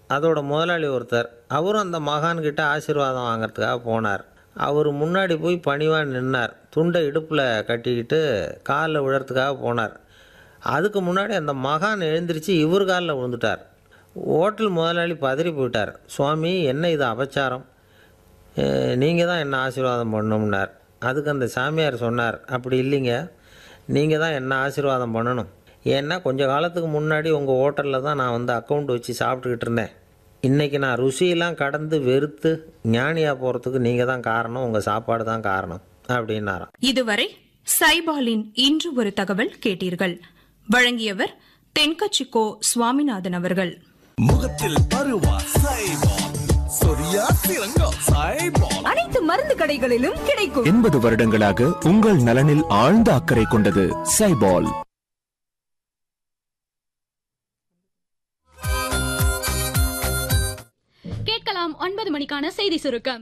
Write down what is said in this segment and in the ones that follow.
அதோட முதலாளி ஒருத்தர் அவரும் அந்த மகான்கிட்ட ஆசீர்வாதம் வாங்குறதுக்காக போனார் அவர் முன்னாடி போய் பணிவாக நின்னார் துண்டை இடுப்பில் கட்டிக்கிட்டு காலில் விழறதுக்காக போனார் அதுக்கு முன்னாடி அந்த மகான் எழுந்திரிச்சு இவர் காலில் விழுந்துட்டார் ஹோட்டல் முதலாளி பதறி போயிட்டார் சுவாமி என்ன இது அபச்சாரம் நீங்கள் தான் என்ன ஆசீர்வாதம் பண்ணணும்னார் அதுக்கு அந்த சாமியார் சொன்னார் அப்படி இல்லைங்க நீங்கள் தான் என்ன ஆசீர்வாதம் பண்ணணும் ஏன்னா கொஞ்ச காலத்துக்கு முன்னாடி உங்கள் ஹோட்டலில் தான் நான் வந்து அக்கௌண்ட் வச்சு சாப்பிட்டுக்கிட்டு இருந்தேன் இன்றைக்கி நான் ருசியெல்லாம் கடந்து வெறுத்து ஞானியாக போகிறதுக்கு நீங்கள் தான் காரணம் உங்கள் சாப்பாடு தான் காரணம் அப்படின்னாராம் இதுவரை சைபாலின் இன்று ஒரு தகவல் கேட்டீர்கள் வழங்கியவர் தென்கச்சிக்கோ சுவாமிநாதன் அவர்கள் முகத்தில் பருவா சைபால் சொரியா சிறங்கோ சைபால் அனைத்து மருந்து கடைகளிலும் கிடைக்கும் எண்பது வருடங்களாக உங்கள் நலனில் ஆழ்ந்த அக்கறை கொண்டது சைபால் கேட்கலாம் ஒன்பது மணிக்கான செய்தி சுருக்கம்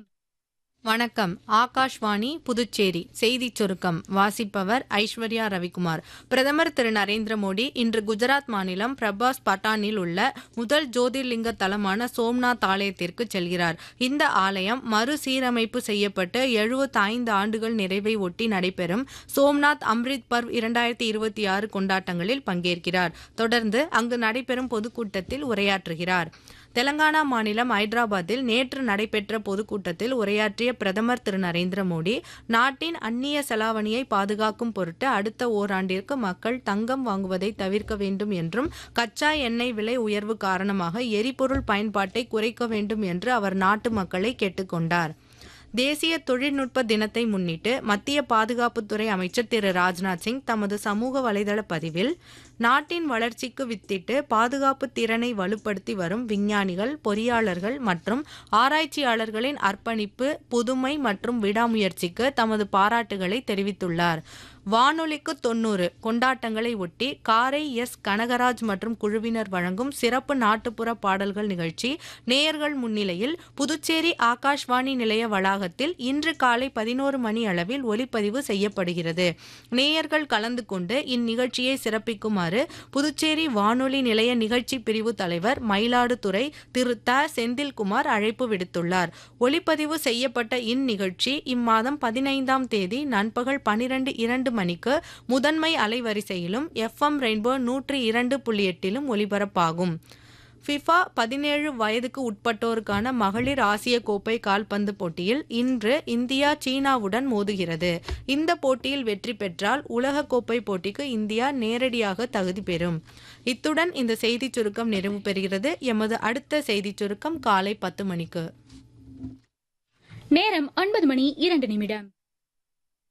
வணக்கம் ஆகாஷ்வாணி புதுச்சேரி செய்திச் சுருக்கம் வாசிப்பவர் ஐஸ்வர்யா ரவிக்குமார் பிரதமர் திரு நரேந்திர மோடி இன்று குஜராத் மாநிலம் பிரபாஸ் பட்டானில் உள்ள முதல் ஜோதிர்லிங்க தலமான சோம்நாத் ஆலயத்திற்கு செல்கிறார் இந்த ஆலயம் மறுசீரமைப்பு செய்யப்பட்டு 75 ஆண்டுகள் நிறைவை ஒட்டி நடைபெறும் சோம்நாத் அம்ரித் பர்வ் இரண்டாயிரத்தி இருபத்தி ஆறு கொண்டாட்டங்களில் பங்கேற்கிறார் தொடர்ந்து அங்கு நடைபெறும் பொதுக்கூட்டத்தில் உரையாற்றுகிறார் தெலங்கானா மாநிலம் ஐதராபாத்தில் நேற்று நடைபெற்ற பொதுக்கூட்டத்தில் உரையாற்றிய பிரதமர் திரு நரேந்திர மோடி நாட்டின் அந்நிய செலாவணியை பாதுகாக்கும் பொருட்டு அடுத்த ஓராண்டிற்கு மக்கள் தங்கம் வாங்குவதை தவிர்க்க வேண்டும் என்றும் கச்சா எண்ணெய் விலை உயர்வு காரணமாக எரிபொருள் பயன்பாட்டை குறைக்க வேண்டும் என்று அவர் நாட்டு மக்களை கேட்டுக்கொண்டார் தேசிய தொழில்நுட்ப தினத்தை முன்னிட்டு மத்திய பாதுகாப்புத்துறை அமைச்சர் திரு ராஜ்நாத் சிங் தமது சமூக வலைதள பதிவில் நாட்டின் வளர்ச்சிக்கு வித்திட்டு பாதுகாப்பு திறனை வலுப்படுத்தி வரும் விஞ்ஞானிகள் பொறியாளர்கள் மற்றும் ஆராய்ச்சியாளர்களின் அர்ப்பணிப்பு புதுமை மற்றும் விடாமுயற்சிக்கு தமது பாராட்டுகளை தெரிவித்துள்ளார் வானொலிக்கு தொண்ணூறு கொண்டாட்டங்களை ஒட்டி காரை எஸ் கனகராஜ் மற்றும் குழுவினர் வழங்கும் சிறப்பு நாட்டுப்புற பாடல்கள் நிகழ்ச்சி நேயர்கள் முன்னிலையில் புதுச்சேரி ஆகாஷ்வாணி நிலைய வளாகத்தில் இன்று காலை பதினோரு மணி அளவில் ஒலிப்பதிவு செய்யப்படுகிறது நேயர்கள் கலந்து கொண்டு இந்நிகழ்ச்சியை சிறப்பிக்குமாறு புதுச்சேரி வானொலி நிலைய நிகழ்ச்சி பிரிவு தலைவர் மயிலாடுதுறை திரு த செந்தில்குமார் அழைப்பு விடுத்துள்ளார் ஒலிப்பதிவு செய்யப்பட்ட இந்நிகழ்ச்சி இம்மாதம் பதினைந்தாம் தேதி நண்பகல் பனிரெண்டு இரண்டு மணிக்கு முதன்மை அலைவரிசையிலும் எஃப்எம் ரெயின்போ நூற்றி இரண்டு புள்ளி எட்டிலும் ஒலிபரப்பாகும் ஃபிஃபா பதினேழு வயதுக்கு உட்பட்டோருக்கான மகளிர் ஆசிய கோப்பை கால்பந்து போட்டியில் இன்று இந்தியா சீனாவுடன் மோதுகிறது இந்த போட்டியில் வெற்றி பெற்றால் உலக கோப்பை போட்டிக்கு இந்தியா நேரடியாக தகுதி பெறும் இத்துடன் இந்த செய்திச் சுருக்கம் நிறைவு பெறுகிறது எமது அடுத்த செய்திச் சுருக்கம் காலை பத்து மணிக்கு நேரம் ஒன்பது மணி இரண்டு நிமிடம்